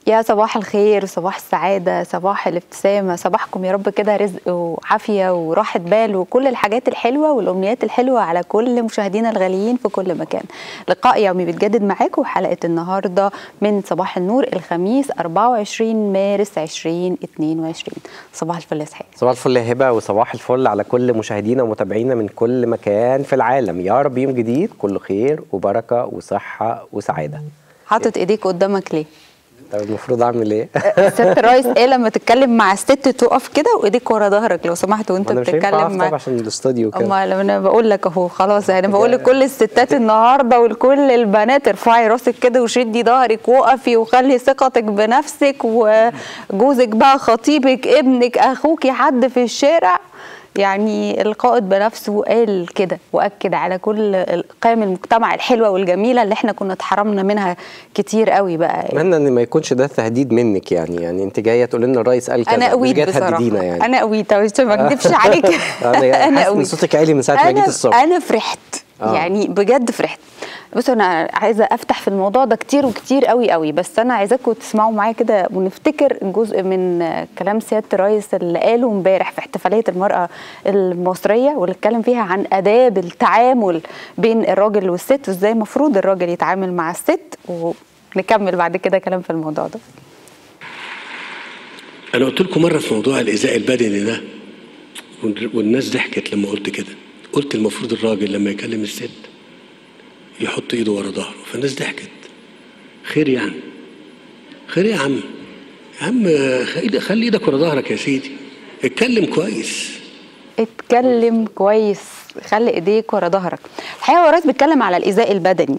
يا صباح الخير وصباح السعادة صباح الابتسامة صباحكم يا رب كده رزق وعافية وراحة بال وكل الحاجات الحلوة والأمنيات الحلوة على كل مشاهدينا الغاليين في كل مكان لقاء يومي بيتجدد معاكم حلقة النهاردة من صباح النور الخميس 24 مارس 2022 صباح الفل يا سحاب صباح الفل يا هبه وصباح الفل على كل مشاهدينا ومتابعينا من كل مكان في العالم يا رب يوم جديد كله خير وبركه وصحه وسعاده حاطط ايديك قدامك ليه؟ طب المفروض اعمل ايه؟ ست الرئيس ايه لما تتكلم مع الست تقف كده وايديك ورا ظهرك لو سمحت وانت أنا مش هينفع بتتكلم أقف مع طبعا عشان الاستوديو كده اما لما انا بقول لك اهو خلاص انا بقول لكل الستات النهارده ولكل البنات ارفعي راسك كده وشدي ظهرك وقفي وخلي ثقتك بنفسك وجوزك بقى خطيبك ابنك اخوك حد في الشارع يعني القائد بنفسه قال كده واكد على كل قيم المجتمع الحلوه والجميله اللي احنا كنا اتحرمنا منها كتير قوي بقى اتمنى ان ما يكونش ده تهديد منك يعني يعني انت جايه تقول لنا الرئيس قال كذا انا مش قويت جايه بصراحه تهددينا يعني انا قويت مش ما اكدبش عليك انا حاسس ان قويت. صوتك عالي من ساعه ما جيت انا الصبح انا فرحت آه. يعني بجد فرحت بصوا انا عايزه افتح في الموضوع ده كتير وكتير قوي قوي بس انا عايزاكم تسمعوا معايا كده ونفتكر جزء من كلام سياده الرئيس اللي قاله امبارح في احتفاليه المراه المصريه واللي اتكلم فيها عن اداب التعامل بين الراجل والست وازاي المفروض الراجل يتعامل مع الست ونكمل بعد كده كلام في الموضوع ده انا قلت لكم مره في موضوع الايذاء البدني ده والناس ضحكت لما قلت كده قلت المفروض الراجل لما يكلم الست يحط ايده ورا ظهره فالناس ضحكت خير يعني خير يا عم يا عم خلي خلي ايدك ورا ظهرك يا سيدي اتكلم كويس اتكلم كويس خلي ايديك ورا ظهرك الحقيقه هو الرئيس بيتكلم على الايذاء البدني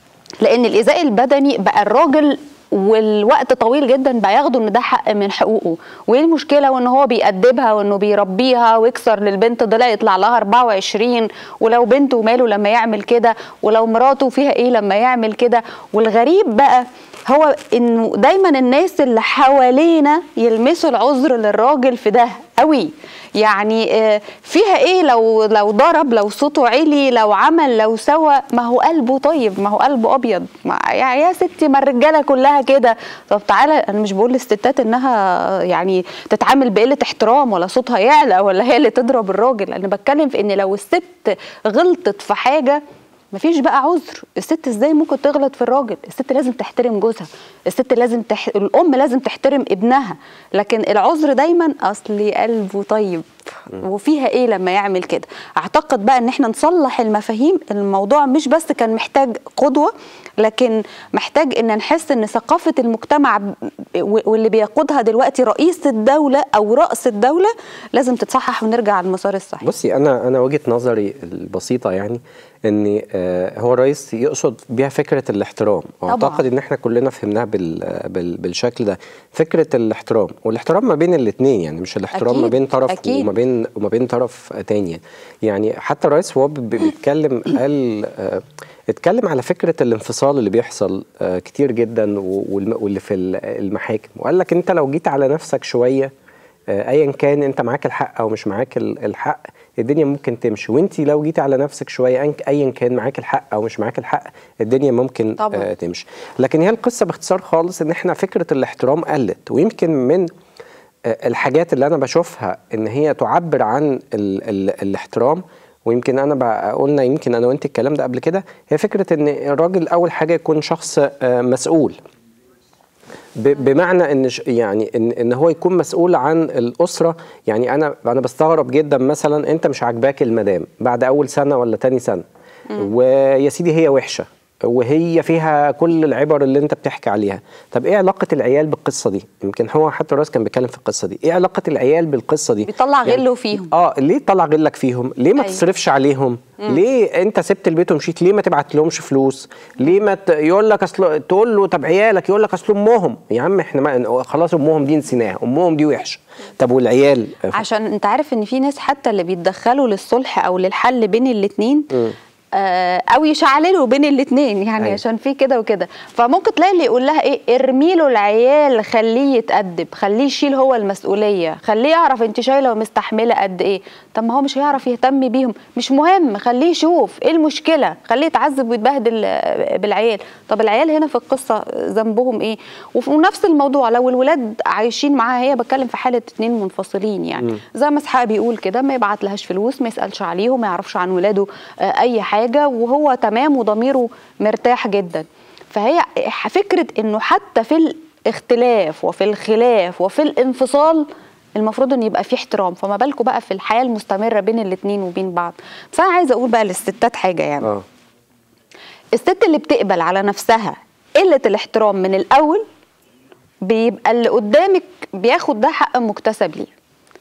لان الايذاء البدني بقى الراجل والوقت طويل جدا بقى ياخدوا ان ده حق من حقوقه وايه المشكله وان هو بيأدبها وانه بيربيها ويكسر للبنت ضلع يطلع لها 24 ولو بنته ماله لما يعمل كده ولو مراته فيها ايه لما يعمل كده والغريب بقى هو انه دايما الناس اللي حوالينا يلمسوا العذر للراجل في ده قوي يعني آه، فيها ايه لو لو ضرب لو صوته عالي لو عمل لو سوى ما هو قلبه طيب ما هو قلبه ابيض ما يعني يا ستي ما الرجاله كلها كده طب تعالى انا مش بقول للستات انها يعني تتعامل بقله احترام ولا صوتها يعلى ولا هي اللي تضرب الراجل انا بتكلم في ان لو الست غلطت في حاجه مفيش بقى عذر الست ازاي ممكن تغلط في الراجل الست لازم تحترم جوزها الست لازم تح... الام لازم تحترم ابنها لكن العذر دايما اصلي قلبه طيب وفيها ايه لما يعمل كده اعتقد بقى ان احنا نصلح المفاهيم الموضوع مش بس كان محتاج قدوه لكن محتاج ان نحس ان ثقافه المجتمع ب- واللي بيقودها دلوقتي رئيس الدوله او راس الدوله لازم تتصحح ونرجع على المسار الصحيح بصي انا انا وجهه نظري البسيطه يعني ان آه، هو الرئيس يقصد بيها فكره الاحترام واعتقد ان احنا كلنا فهمناها بال بال بالشكل ده فكره الاحترام والاحترام ما بين الاثنين يعني مش الاحترام ما أكيد، بين طرف أكيد. وما بين وما بين طرف تاني يعني حتى الرئيس وهو بي- بيتكلم قال آه، اتكلم على فكره الانفصال اللي بيحصل آه، كتير جدا و- والم- واللي في ال- المحاكم وقال لك انت لو جيت على نفسك شويه آه، ايا كان انت معاك الحق او مش معاك ال- الحق الدنيا ممكن تمشي وانت لو جيتي على نفسك شويه أنك- ايا كان معاك الحق او مش معاك الحق الدنيا ممكن طبعاً. آه تمشي لكن هي القصه باختصار خالص ان احنا فكره الاحترام قلت ويمكن من آه، الحاجات اللي انا بشوفها ان هي تعبر عن ال ال الاحترام ويمكن انا بقى قلنا يمكن انا وانت الكلام ده قبل كده هي فكره ان الراجل اول حاجه يكون شخص آه، مسؤول ب- بمعنى ان ش- يعني ان ان هو يكون مسؤول عن الاسره يعني انا انا بستغرب جدا مثلا انت مش عاجباك المدام بعد اول سنه ولا تاني سنه ويا سيدي هي وحشه وهي فيها كل العبر اللي انت بتحكي عليها طب ايه علاقه العيال بالقصه دي يمكن هو حتى الراس كان بيتكلم في القصه دي ايه علاقه العيال بالقصه دي بيطلع غله فيهم اه ليه تطلع غلك فيهم ليه ما أيوة. تصرفش عليهم ليه انت سبت البيت ومشيت ليه ما تبعت لهمش فلوس ليه ما ت... يقول لك اصل تقول له طب عيالك يقول لك اصل امهم يا عم احنا ما... خلاص امهم دي نسيناها امهم دي وحشه طب والعيال عشان انت عارف ان في ناس حتى اللي بيتدخلوا للصلح او للحل بين الاتنين آه، او يشعللوا بين الاثنين يعني أيوة. عشان في كده وكده فممكن تلاقي اللي يقول لها ايه ارمي له العيال خليه يتأدب خليه يشيل هو المسؤوليه خليه يعرف انت شايله ومستحمله قد ايه طب ما هو مش هيعرف يهتم بيهم مش مهم خليه يشوف ايه المشكله خليه يتعذب ويتبهدل آه، بالعيال طب العيال هنا في القصه ذنبهم ايه وف- ونفس الموضوع لو الولاد عايشين معاها هي بتكلم في حاله اتنين منفصلين يعني زي ما اسحاق بيقول كده ما يبعت لهاش فلوس ما يسالش عليهم ما يعرفش عن ولاده آه، اي حاجه وهو تمام وضميره مرتاح جدا فهي فكره انه حتى في الاختلاف وفي الخلاف وفي الانفصال المفروض ان يبقى في احترام فما بالكم بقى في الحياه المستمره بين الاثنين وبين بعض بس انا عايزه اقول بقى للستات حاجه يعني اه الست اللي بتقبل على نفسها قله الاحترام من الاول بيبقى اللي قدامك بياخد ده حق مكتسب ليه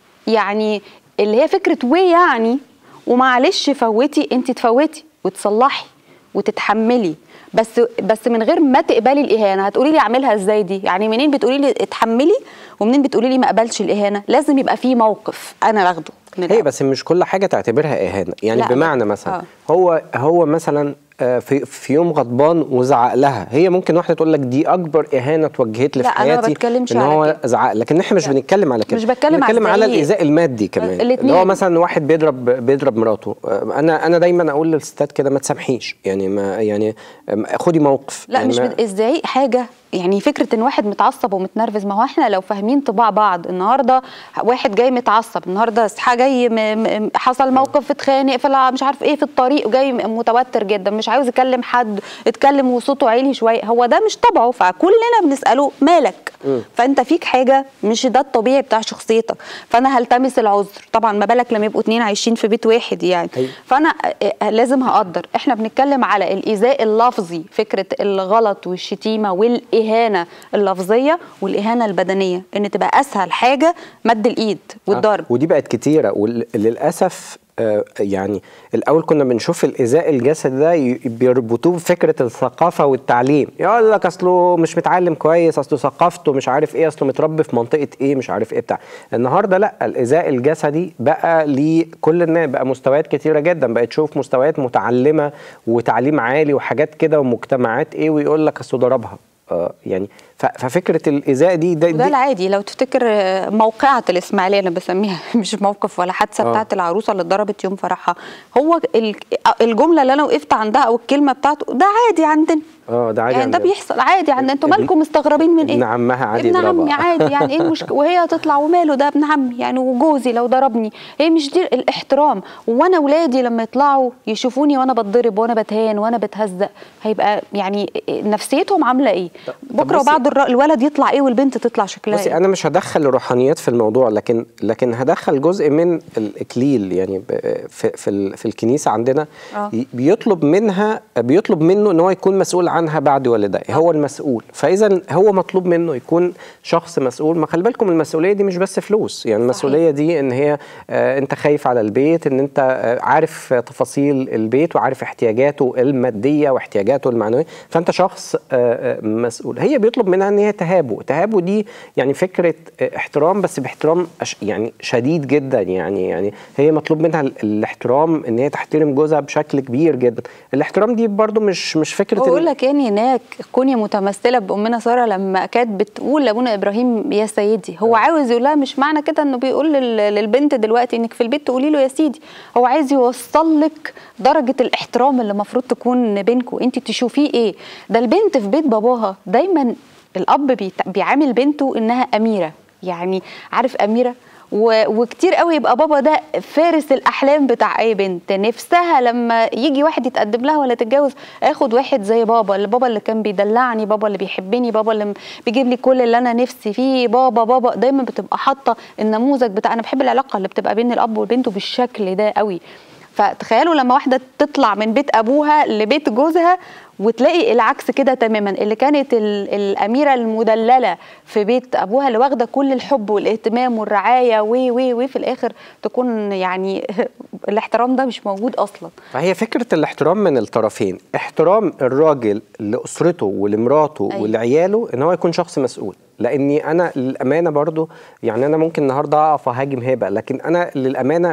يعني اللي هي فكره ويعني ومعلش فوتي انت تفوتي وتصلحي وتتحملي بس بس من غير ما تقبلي الاهانه هتقولي لي اعملها ازاي دي يعني منين بتقولي لي اتحملي ومنين بتقولي لي ما اقبلش الاهانه لازم يبقى في موقف انا باخده من هي الأول. بس مش كل حاجه تعتبرها اهانه يعني لا، بمعنى لا. مثلا آه. هو هو مثلا آه، في في يوم غضبان وزعق لها هي ممكن واحده تقول لك دي اكبر اهانه اتوجهت لي في لا، أنا ما حياتي بتكلمش ان على هو كده. زعق لكن احنا مش لا. بنتكلم على كده مش بتكلم على بنتكلم على الزعيق. الايذاء المادي كمان الاتنين. اللي هو مثلا واحد بيضرب بيضرب مراته آه، انا انا دايما اقول للستات كده ما تسامحيش يعني ما يعني آم، خدي موقف لا يعني مش ما- بت... الزعيق حاجه يعني فكره ان واحد متعصب ومتنرفز ما هو احنا لو فاهمين طباع بعض النهارده واحد جاي متعصب النهارده اسحاق جاي م... م... حصل موقف اتخانق في الع- مش عارف ايه في الطريق وجاي م- متوتر جدا مش عاوز يكلم حد اتكلم وصوته عالي شويه هو ده مش طبعه فكلنا بنساله مالك فانت فيك حاجه مش ده الطبيعي بتاع شخصيتك فانا هلتمس العذر طبعا ما بالك لما يبقوا اتنين عايشين في بيت واحد يعني أيوة. فانا آه، لازم هقدر احنا بنتكلم على الايذاء اللفظي فكره الغلط والشتيمه والاهانه اللفظيه والاهانه البدنيه ان تبقى اسهل حاجه مد الايد والضرب ودي بقت كتيرة وللأسف آه، يعني الأول كنا بنشوف الإيذاء الجسدي ده ي- بيربطوه بفكرة الثقافة والتعليم يقول لك أصله مش متعلم كويس أصله ثقافته مش عارف إيه أصله متربي في منطقة إيه مش عارف إيه بتاع النهاردة لا الإيذاء الجسدي بقى لكل الناس بقى مستويات كتيرة جدا بقت تشوف مستويات متعلمة وتعليم عالي وحاجات كده ومجتمعات إيه ويقول لك أصله ضربها آه، يعني ف- ففكرة الإيذاء دي ده وده دي العادي لو تفتكر آه، موقعة الإسماعيلية أنا بسميها مش موقف ولا حادثة آه. بتاعت العروسة اللي اتضربت يوم فرحها هو ال- الجملة اللي أنا وقفت عندها أو الكلمة بتاعته ده عادي عندنا اه ده عادي يعني ده عندنا. بيحصل عادي عندنا انتوا ابن- مالكم مستغربين من ايه؟ ابن عمها عادي ابن يضربها. عمي عادي يعني ايه المشكله وهي تطلع وماله ده ابن عمي يعني وجوزي لو ضربني هي مش دي الاحترام وانا ولادي لما يطلعوا يشوفوني وانا بتضرب وانا بتهان وانا بتهزق هيبقى يعني نفسيتهم عامله ايه؟ طب بكره بصي- وبعد الر- الولد يطلع ايه والبنت تطلع شكلها بصي ايه؟ انا مش هدخل الروحانيات في الموضوع لكن لكن هدخل جزء من الاكليل يعني ب- في في, ال- في الكنيسه عندنا آه. ي- بيطلب منها بيطلب منه ان هو يكون مسؤول عنها بعد والديه هو المسؤول فاذا هو مطلوب منه يكون شخص مسؤول ما خلي بالكم المسؤوليه دي مش بس فلوس يعني المسؤوليه دي ان هي آه انت خايف على البيت ان انت آه عارف تفاصيل البيت وعارف احتياجاته الماديه واحتياجاته المعنويه فانت شخص آه آه، مسؤول هي بيطلب منها ان هي تهابه تهابه دي يعني فكره آه، احترام بس باحترام أش- يعني شديد جدا يعني يعني هي مطلوب منها ال- الاحترام ان هي تحترم جوزها بشكل كبير جدا الاحترام دي برضو مش مش فكره بقول إن- لك يعني هناك كوني متمثله بامنا ساره لما كانت بتقول لابونا ابراهيم يا سيدي هو عاوز يقول لها مش معنى كده انه بيقول لل- للبنت دلوقتي انك في البيت تقولي له يا سيدي هو عايز يوصل لك درجه الاحترام اللي المفروض تكون بينكم انت تشوفيه ايه ده البنت في بيت باباها دايما الاب بيت- بيعامل بنته انها اميره يعني عارف اميره و- وكتير قوي يبقى بابا ده فارس الاحلام بتاع اي بنت نفسها لما يجي واحد يتقدم لها ولا تتجوز اخد واحد زي بابا اللي بابا اللي كان بيدلعني بابا اللي بيحبني بابا اللي م- بيجيب لي كل اللي انا نفسي فيه بابا بابا دايما بتبقى حاطه النموذج بتاع انا بحب العلاقه اللي بتبقى بين الاب والبنت بالشكل ده قوي فتخيلوا لما واحده تطلع من بيت ابوها لبيت جوزها وتلاقي العكس كده تماما اللي كانت ال- الاميره المدلله في بيت ابوها اللي واخده كل الحب والاهتمام والرعايه و و و في الاخر تكون يعني الاحترام ده مش موجود اصلا فهي فكرة الاحترام من الطرفين احترام الراجل لأسرته ولمراته أيوة. ولعياله ان هو يكون شخص مسؤول لاني انا للامانه برضو يعني انا ممكن النهارده اقف اهاجم هبه لكن انا للامانه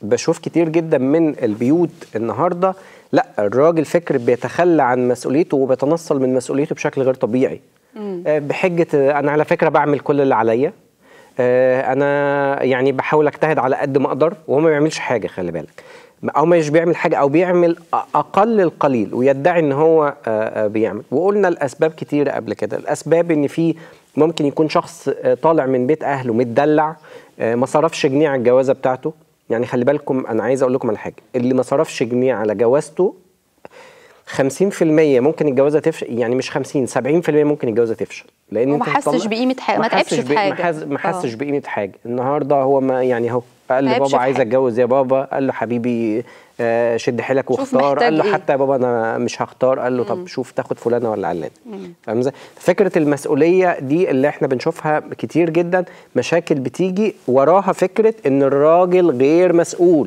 بشوف كتير جدا من البيوت النهارده لا الراجل فكر بيتخلى عن مسؤوليته وبيتنصل من مسؤوليته بشكل غير طبيعي آه، بحجه آه، انا على فكره بعمل كل اللي عليا آه، انا يعني بحاول اجتهد على قد ما اقدر وهو ما بيعملش حاجه خلي بالك او مش بيعمل حاجه او بيعمل أ- اقل القليل ويدعي ان هو آه، آه، بيعمل وقلنا الاسباب كتيره قبل كده الاسباب ان في ممكن يكون شخص آه، طالع من بيت اهله متدلع آه، ما صرفش جنيه على الجوازه بتاعته يعني خلي بالكم انا عايز اقول لكم على حاجه اللي ما صرفش جنيه على جوازته 50% ممكن الجوازه تفشل يعني مش 50 70% ممكن الجوازه تفشل لان وما انت حسش بتطلع- بقيمة حاجة، ما تعبش حسش في بق- حاجة. ما حس- ما آه. حسش بقيمه حاجه النهارده هو ما يعني اهو قال تعبش لبابا في عايز حاجة. اتجوز يا بابا قال له حبيبي آه، شد حيلك شوف واختار محتاج قال له إيه. حتى يا بابا انا مش هختار قال له طب شوف تاخد فلانه ولا علانه فاهم ازاي فكره المسؤوليه دي اللي احنا بنشوفها كتير جدا مشاكل بتيجي وراها فكره ان الراجل غير مسؤول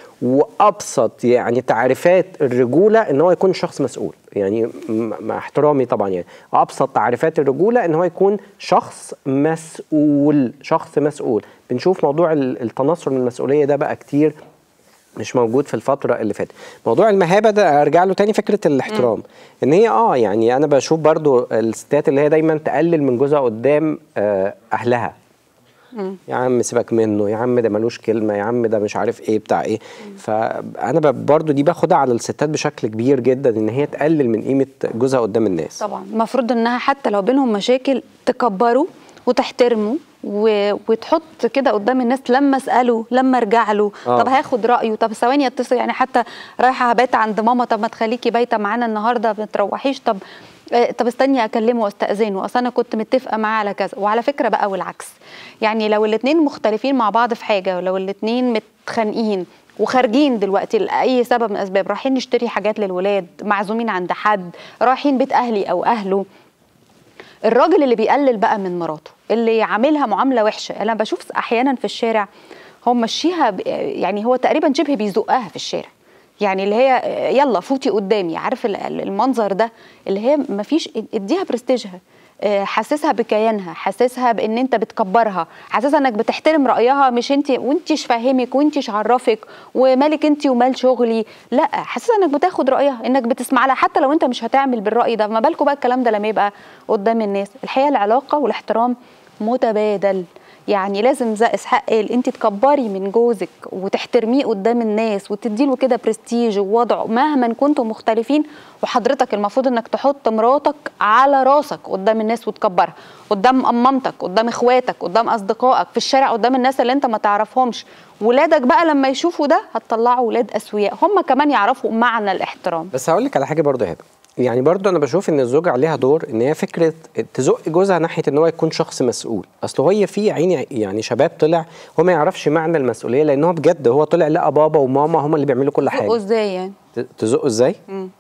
وابسط يعني تعريفات الرجوله ان هو يكون شخص مسؤول يعني م- مع احترامي طبعا يعني ابسط تعريفات الرجوله ان هو يكون شخص مسؤول شخص مسؤول بنشوف موضوع ال- التنصل من المسؤوليه ده بقى كتير مش موجود في الفترة اللي فاتت موضوع المهابة ده ارجع له تاني فكرة الاحترام ان هي اه يعني انا بشوف برضو الستات اللي هي دايما تقلل من جوزها قدام آه اهلها يا عم سيبك منه يا عم ده ملوش كلمه يا عم ده مش عارف ايه بتاع ايه فانا ب- برضو دي باخدها على الستات بشكل كبير جدا ان هي تقلل من قيمه جوزها قدام الناس طبعا المفروض انها حتى لو بينهم مشاكل تكبره وتحترمه و... وتحط كده قدام الناس لما اساله لما ارجع له آه. طب هاخد رايه طب ثواني اتصل يعني حتى رايحه هبات عند ماما طب ما تخليكي بايته معانا النهارده ما تروحيش طب آه، طب استني اكلمه واستاذنه اصل انا كنت متفقه معاه على كذا وعلى فكره بقى والعكس يعني لو الاثنين مختلفين مع بعض في حاجه ولو الاثنين متخانقين وخارجين دلوقتي لاي سبب من الاسباب رايحين نشتري حاجات للولاد معزومين عند حد رايحين بيت اهلي او اهله الراجل اللي بيقلل بقى من مراته اللي يعاملها معامله وحشه انا بشوف احيانا في الشارع هو مشيها ب- يعني هو تقريبا شبه بيزقها في الشارع يعني اللي هي يلا فوتي قدامي عارف ال- ال- المنظر ده اللي هي مفيش اديها برستيجها آه، حسسها بكيانها حسسها بان انت بتكبرها حسسها انك بتحترم رايها مش انت وانتش فاهمك وانتش عرفك ومالك انت ومال شغلي لا حسسها انك بتاخد رايها انك بتسمع لها حتى لو انت مش هتعمل بالراي ده ما بالكم بقى الكلام ده لما يبقى قدام الناس الحقيقه العلاقه والاحترام متبادل يعني لازم زي اسحاق قال انت تكبري من جوزك وتحترميه قدام الناس وتديله كده برستيج ووضعه مهما كنتم مختلفين وحضرتك المفروض انك تحط مراتك على راسك قدام الناس وتكبرها قدام مامتك قدام اخواتك قدام اصدقائك في الشارع قدام الناس اللي انت ما تعرفهمش ولادك بقى لما يشوفوا ده هتطلعوا ولاد اسوياء هم كمان يعرفوا معنى الاحترام بس هقول لك على حاجه برضه يا هبه يعني برضه انا بشوف ان الزوجه عليها دور ان هي فكره تزق جوزها ناحيه ان هو يكون شخص مسؤول اصل هي في عيني يعني شباب طلع هو ما يعرفش معنى المسؤوليه لان هو بجد هو طلع لقى بابا وماما هم اللي بيعملوا كل تزقوا حاجه ازاي يعني ت- تزقه ازاي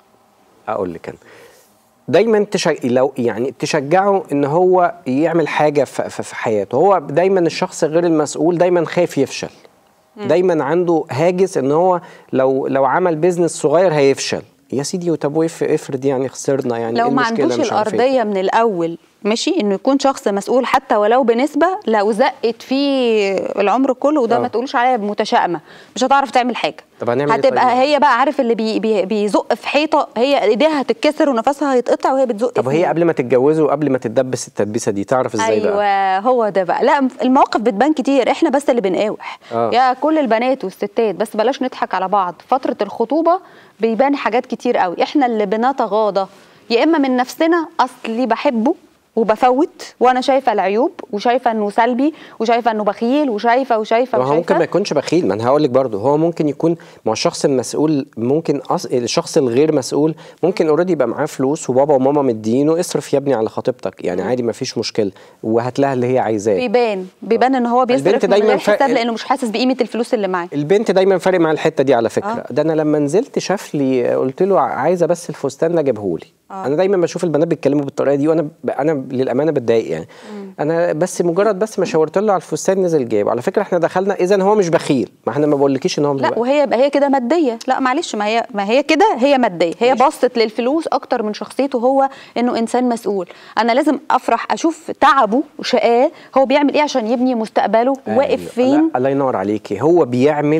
اقول لك انا دايما تشج... لو يعني تشجعه ان هو يعمل حاجه في, في في حياته هو دايما الشخص غير المسؤول دايما خايف يفشل دايما عنده هاجس ان هو لو لو عمل بيزنس صغير هيفشل يا سيدي طب وإف- افرض يعني خسرنا يعني لو إيه ما المشكلة؟ عندوش مش عارف إيه. الارضيه من الاول ماشي انه يكون شخص مسؤول حتى ولو بنسبه لو زقت فيه العمر كله وده آه. ما تقولوش عليها متشائمه مش هتعرف تعمل حاجه طب هنعمل إيه هتبقى طيب؟ هي بقى عارف اللي بي بي بيزق في حيطه هي ايديها هتتكسر ونفسها هيتقطع وهي بتزق طب هي فيه. قبل ما تتجوزوا وقبل ما تتدبس التدبيسه دي تعرف ازاي ايوه بقى هو ده بقى لا المواقف بتبان كتير احنا بس اللي بنقاوح آه. يا كل البنات والستات بس بلاش نضحك على بعض فتره الخطوبه بيبان حاجات كتير قوي احنا اللي بنتغاضى يا اما من نفسنا اصلي بحبه وبفوت وانا شايفه العيوب وشايفه انه سلبي وشايفه انه بخيل وشايفه وشايفه ما هو ممكن ما وشايفه يكونش بخيل ما انا هقول لك برضه هو ممكن يكون ما هو الشخص المسؤول ممكن أص... الشخص الغير مسؤول ممكن اوريدي يبقى معاه فلوس وبابا وماما مدينه اصرف يا ابني على خطيبتك يعني عادي ما فيش مشكله وهات لها اللي هي عايزاه بيبان بيبان ان هو بيصرف البنت من دايماً غير فا- حساب لانه مش حاسس بقيمه الفلوس اللي معاه البنت دايما فارق مع الحته دي على فكره آه. ده انا لما نزلت شاف لي قلت له عايزه بس الفستان ده جابهولي آه. انا دايما بشوف البنات بيتكلموا بالطريقه دي وانا ب... انا للامانه بتضايق يعني انا بس مجرد بس ما شاورت له على الفستان نزل جايبه على فكره احنا دخلنا اذا هو مش بخيل ما احنا ما بقولكيش ان هو مش لا بخيل. وهي هي كده ماديه لا معلش ما هي ما هي كده هي ماديه هي بصت للفلوس اكتر من شخصيته هو انه انسان مسؤول انا لازم افرح اشوف تعبه وشقاه هو بيعمل ايه عشان يبني مستقبله أيوة. واقف فين لا الله ينور عليكي هو بيعمل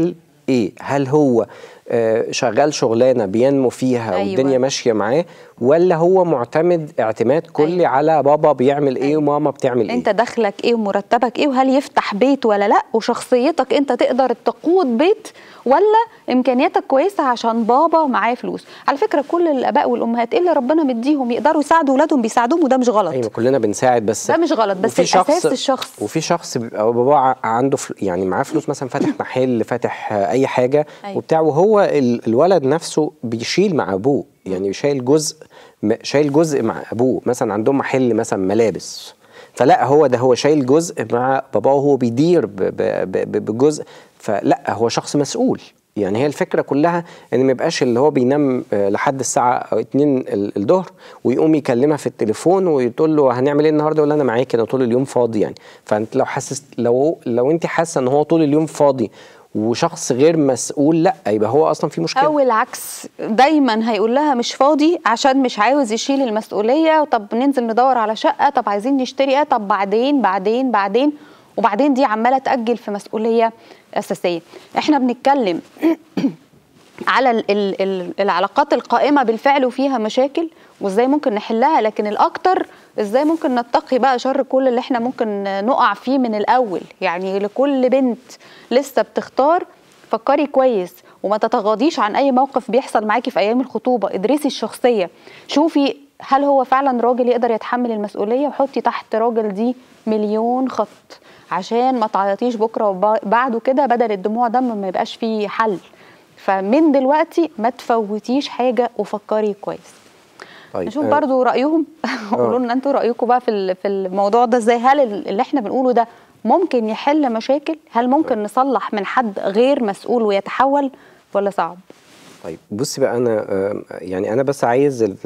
ايه هل هو آه، شغال شغلانه بينمو فيها أيوة. والدنيا ماشيه معاه ولا هو معتمد اعتماد كلي أيوة. على بابا بيعمل ايه وماما بتعمل انت ايه دخلك ايه ومرتبك ايه وهل يفتح بيت ولا لا وشخصيتك انت تقدر تقود بيت ولا امكانياتك كويسه عشان بابا معاه فلوس على فكره كل الاباء والامهات اللي ربنا مديهم يقدروا يساعدوا اولادهم بيساعدوهم وده مش غلط ايوه كلنا بنساعد بس ده مش غلط بس وفي شخص- الاساس الشخص وفي شخص بيبقى بابا ع- عنده فل... يعني معاه فلوس مثلا فاتح محل فاتح آه، اي حاجه أيوة. وبتاع وهو ال... الولد نفسه بيشيل مع ابوه يعني شايل جزء م- شايل جزء مع ابوه مثلا عندهم محل مثلا ملابس فلا هو ده هو شايل جزء مع باباه وهو بيدير ب... ب... ب... ب- بجزء فلا هو شخص مسؤول يعني هي الفكره كلها ان ما يبقاش اللي هو بينام آه، لحد الساعه أو 2 ال- الظهر ويقوم يكلمها في التليفون وتقول له هنعمل ايه النهارده يقول لها انا معاك انا طول اليوم فاضي يعني فانت لو حاسس لو لو انت حاسه ان هو طول اليوم فاضي وشخص غير مسؤول لا يبقى هو اصلا في مشكله او العكس دايما هيقول لها مش فاضي عشان مش عاوز يشيل المسؤوليه طب ننزل ندور على شقه طب عايزين نشتري ايه طب بعدين بعدين بعدين وبعدين دي عماله تاجل في مسؤوليه اساسيه احنا بنتكلم على ال ال ال العلاقات القائمه بالفعل وفيها مشاكل وازاي ممكن نحلها لكن الاكتر ازاي ممكن نتقي بقى شر كل اللي احنا ممكن نقع فيه من الاول يعني لكل بنت لسه بتختار فكري كويس وما تتغاضيش عن اي موقف بيحصل معاكي في ايام الخطوبه ادرسي الشخصيه شوفي هل هو فعلا راجل يقدر يتحمل المسؤوليه وحطي تحت راجل دي مليون خط عشان ما تعيطيش بكره وبعده كده بدل الدموع دم ما يبقاش فيه حل فمن دلوقتي ما تفوتيش حاجه وفكري كويس طيب نشوف آه، برضو رايهم قولوا لنا انتوا رايكم بقى في ال- في الموضوع ده ازاي هل ال- اللي احنا بنقوله ده ممكن يحل مشاكل هل ممكن نصلح من حد غير مسؤول ويتحول ولا صعب طيب بصي بقى انا آه، يعني انا بس عايز ال-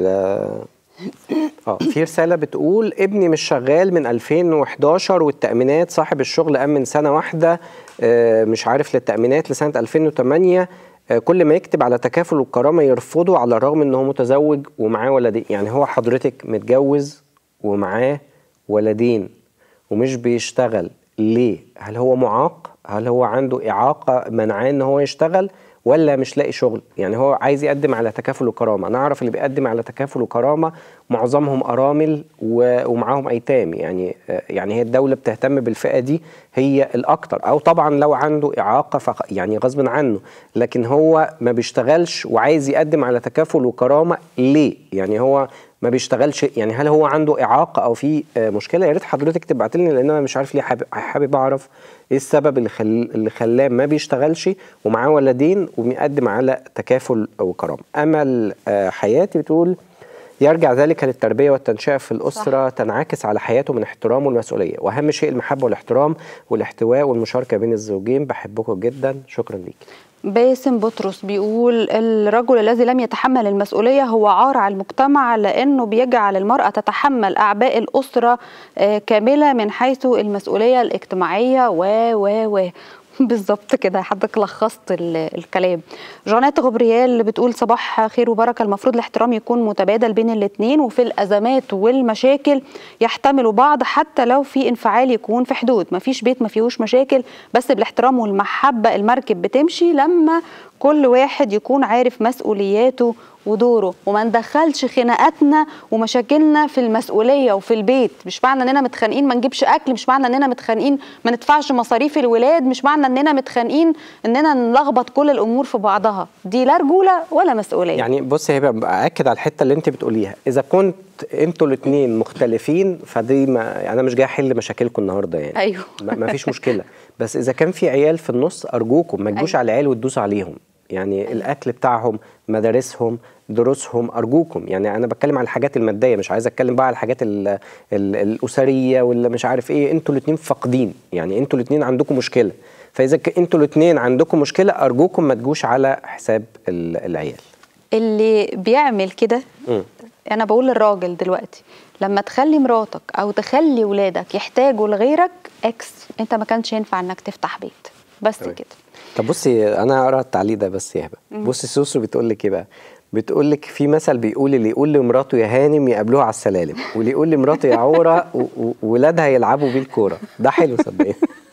اه في رساله بتقول ابني مش شغال من 2011 والتامينات صاحب الشغل قام من سنه واحده آه، مش عارف للتامينات لسنه 2008 آه، كل ما يكتب على تكافل والكرامه يرفضه على الرغم ان هو متزوج ومعاه ولدين يعني هو حضرتك متجوز ومعاه ولدين ومش بيشتغل ليه هل هو معاق هل هو عنده اعاقه منعاه ان هو يشتغل ولا مش لاقي شغل يعني هو عايز يقدم على تكافل وكرامه انا اعرف اللي بيقدم على تكافل وكرامه معظمهم ارامل و- ومعاهم ايتام يعني آه، يعني هي الدوله بتهتم بالفئه دي هي الاكتر او طبعا لو عنده اعاقه فخ يعني غصب عنه لكن هو ما بيشتغلش وعايز يقدم على تكافل وكرامه ليه يعني هو ما بيشتغلش يعني هل هو عنده اعاقه او في آه، مشكله يا ريت حضرتك تبعت لنا لان انا مش عارف ليه حابب, حابب اعرف ايه السبب اللي خل... اللي خلاه ما بيشتغلش ومعاه ولدين وبيقدم على تكافل وكرامه امل آه، حياتي بتقول يرجع ذلك للتربيه والتنشئه في الاسره صح. تنعكس على حياته من احترام والمسؤوليه واهم شيء المحبه والاحترام والاحتواء والمشاركه بين الزوجين بحبكم جدا شكرا ليك باسم بطرس بيقول الرجل الذي لم يتحمل المسؤولية هو عار على المجتمع لأنه بيجعل المرأة تتحمل أعباء الأسرة آه، كاملة من حيث المسؤولية الاجتماعية و و و بالظبط كده حضرتك لخصت ال- الكلام جانات غبريال اللي بتقول صباح خير وبركه المفروض الاحترام يكون متبادل بين الاثنين وفي الازمات والمشاكل يحتملوا بعض حتى لو في انفعال يكون في حدود مفيش بيت ما فيهوش مشاكل بس بالاحترام والمحبه المركب بتمشي لما كل واحد يكون عارف مسؤولياته ودوره وما ندخلش خناقاتنا ومشاكلنا في المسؤوليه وفي البيت مش معنى اننا متخانقين ما نجيبش اكل مش معنى اننا متخانقين ما ندفعش مصاريف الولاد مش معنى اننا متخانقين اننا نلخبط كل الامور في بعضها دي لا رجوله ولا مسؤوليه يعني بص هي بقى اكد على الحته اللي انت بتقوليها اذا كنت انتوا الاثنين مختلفين فدي ما يعني انا مش جاي احل مشاكلكم النهارده يعني أيوه. ما ما فيش مشكله بس اذا كان في عيال في النص ارجوكم ما تجوش أيوه. على العيال وتدوسوا عليهم يعني أيوه. الاكل بتاعهم مدارسهم دروسهم ارجوكم يعني انا بتكلم على الحاجات الماديه مش عايز اتكلم بقى على الحاجات ال ال الاسريه ولا مش عارف ايه انتوا الاثنين فاقدين يعني انتوا الاثنين عندكم مشكله فاذا ك- انتوا الاثنين عندكم مشكله ارجوكم ما تجوش على حساب ال- العيال اللي بيعمل كده مم. انا بقول للراجل دلوقتي لما تخلي مراتك او تخلي ولادك يحتاجوا لغيرك اكس انت ما كانش ينفع انك تفتح بيت بس تمام. كده طب بصي انا هقرا التعليق ده بس يا هبه بصي سوسو بتقول لك ايه بقى بتقول لك في مثل بيقول اللي يقول لمراته يا هانم يقابلوها على السلالم واللي يقول لمراته يا عوره و- و- ولادها يلعبوا بيه الكوره ده حلو صدقني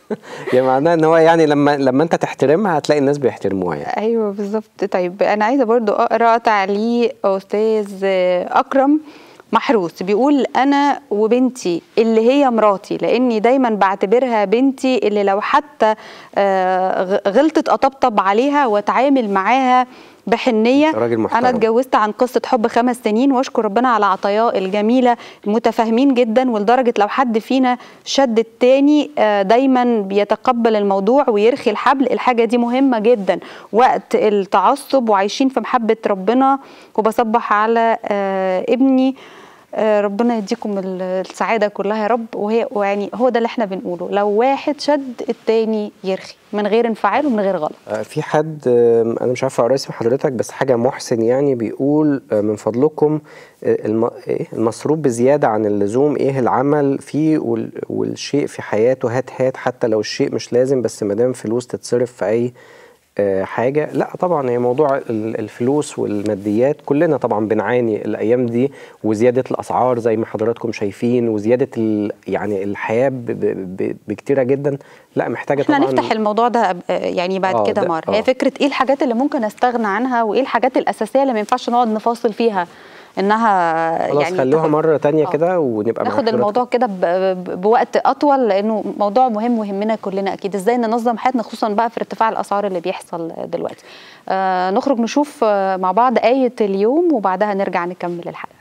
يعني معناه ان هو يعني لما لما انت تحترمها هتلاقي الناس بيحترموها يعني ايوه بالظبط طيب انا عايزه برضو اقرا تعليق استاذ اكرم محروس بيقول انا وبنتي اللي هي مراتي لاني دايما بعتبرها بنتي اللي لو حتى آه، غ- غلطت اطبطب عليها واتعامل معاها بحنيه أنت راجل محترم. انا اتجوزت عن قصه حب خمس سنين واشكر ربنا على عطاياه الجميله متفاهمين جدا ولدرجه لو حد فينا شد التاني آه، دايما بيتقبل الموضوع ويرخي الحبل الحاجه دي مهمه جدا وقت التعصب وعايشين في محبه ربنا وبصبح على آه، ابني آه، ربنا يديكم ال- السعاده كلها يا رب وهي ويعني هو ده اللي احنا بنقوله لو واحد شد التاني يرخي من غير انفعال ومن غير غلط آه، في حد آه، انا مش عارف اقرا اسم حضرتك بس حاجه محسن يعني بيقول آه، من فضلكم آه، الم- إيه؟ المصروف بزياده عن اللزوم ايه العمل فيه وال- والشيء في حياته هات هات حتى لو الشيء مش لازم بس ما دام فلوس تتصرف في اي آه، حاجه لا طبعا هي موضوع ال- الفلوس والماديات كلنا طبعا بنعاني الايام دي وزياده الاسعار زي ما حضراتكم شايفين وزياده ال- يعني الحياه ب- ب- ب- بكتيره جدا لا محتاجه احنا طبعا نفتح الموضوع ده أب- يعني بعد آه، كده ده- مره آه. هي فكره ايه الحاجات اللي ممكن استغنى عنها وايه الحاجات الاساسيه اللي ما ينفعش نقعد نفاصل فيها انها خلاص يعني خلوها تاخد- مرة تانية آه. كده ونبقى مع ناخد حضرتك. الموضوع كده ب- ب- بوقت اطول لانه موضوع مهم ويهمنا كلنا اكيد ازاي ننظم حياتنا خصوصا بقى في ارتفاع الاسعار اللي بيحصل دلوقتي آه نخرج نشوف آه، مع بعض ايه اليوم وبعدها نرجع نكمل الحلقه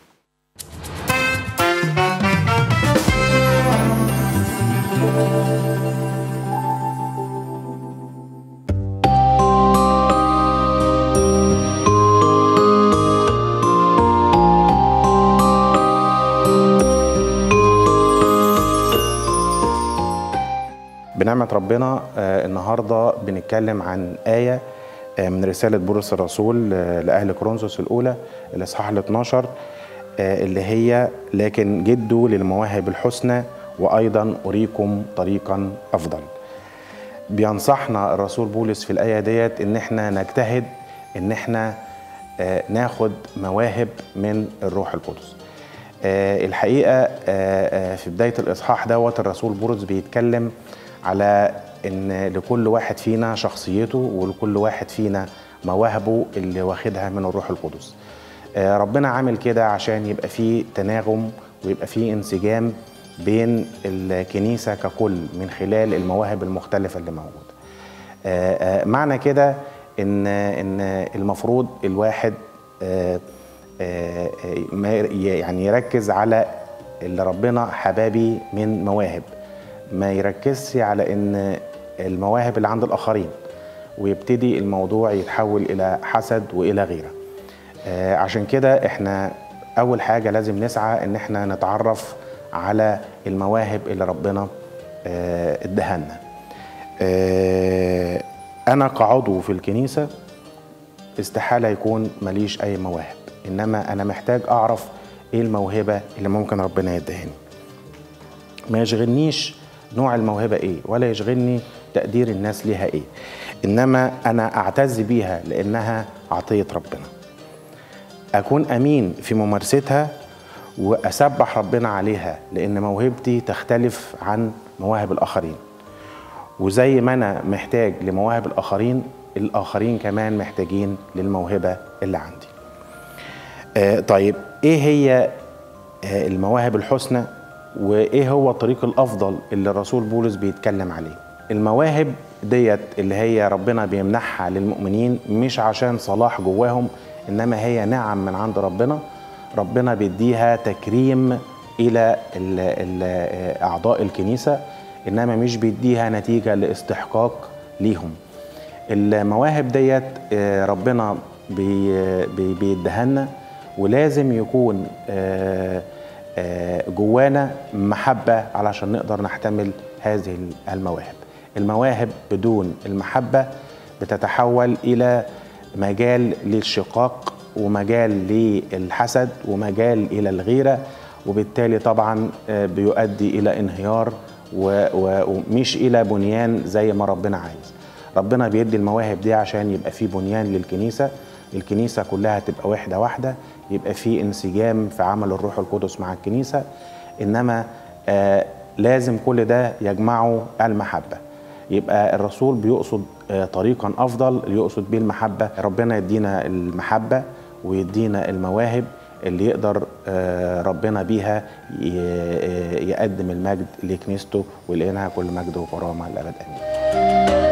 بنعمة ربنا آه، النهاردة بنتكلم عن آية آه، من رسالة بولس الرسول آه، لأهل كورنثوس الأولى الإصحاح ال 12 آه، اللي هي لكن جدوا للمواهب الحسنى وأيضا أريكم طريقا أفضل بينصحنا الرسول بولس في الآية ديت إن احنا نجتهد إن احنا آه، ناخد مواهب من الروح القدس آه، الحقيقة آه، آه، في بداية الإصحاح دوت الرسول بولس بيتكلم على إن لكل واحد فينا شخصيته ولكل واحد فينا مواهبه اللي واخدها من الروح القدس آه، ربنا عامل كده عشان يبقى فيه تناغم ويبقى فيه انسجام بين الكنيسة ككل من خلال المواهب المختلفة اللي موجودة آه، آه، معنى كده ان ان المفروض الواحد آه، آه، آه، ما ي- يعني يركز على اللي ربنا حبابي من مواهب ما يركزش على ان المواهب اللي عند الاخرين ويبتدي الموضوع يتحول الى حسد والى غيره آه، عشان كده احنا اول حاجه لازم نسعى ان احنا نتعرف على المواهب اللي ربنا آه، اداها لنا آه، انا كعضو في الكنيسه استحاله يكون ماليش اي مواهب انما انا محتاج اعرف ايه الموهبه اللي ممكن ربنا يدهني ما يشغلنيش نوع الموهبه ايه ولا يشغلني تقدير الناس ليها ايه انما انا اعتز بيها لانها عطيه ربنا اكون امين في ممارستها واسبح ربنا عليها لان موهبتي تختلف عن مواهب الاخرين وزي ما انا محتاج لمواهب الاخرين الاخرين كمان محتاجين للموهبه اللي عندي آه طيب ايه هي آه المواهب الحسنى وايه هو الطريق الافضل اللي الرسول بولس بيتكلم عليه المواهب ديت اللي هي ربنا بيمنحها للمؤمنين مش عشان صلاح جواهم انما هي نعم من عند ربنا ربنا بيديها تكريم الى ال ال اعضاء الكنيسه انما مش بيديها نتيجه لاستحقاق ليهم المواهب ديت آه، ربنا بي- بي- بيديهالنا ولازم يكون آه، آه، جوانا محبة علشان نقدر نحتمل هذه المواهب المواهب بدون المحبة بتتحول إلى مجال للشقاق ومجال للحسد ومجال إلى الغيرة وبالتالي طبعا آه، بيؤدي إلى انهيار و- و- ومش إلى بنيان زي ما ربنا عايز ربنا بيدي المواهب دي عشان يبقى في بنيان للكنيسة الكنيسة كلها تبقى وحدة واحدة يبقى في انسجام في عمل الروح القدس مع الكنيسة إنما آه لازم كل ده يجمعه المحبة يبقى الرسول بيقصد آه، طريقا أفضل يقصد بيه المحبة ربنا يدينا المحبة ويدينا المواهب اللي يقدر آه، ربنا بيها ي- آه، يقدم المجد لكنيسته ولقيناها كل مجد وكرامة للأبد آمين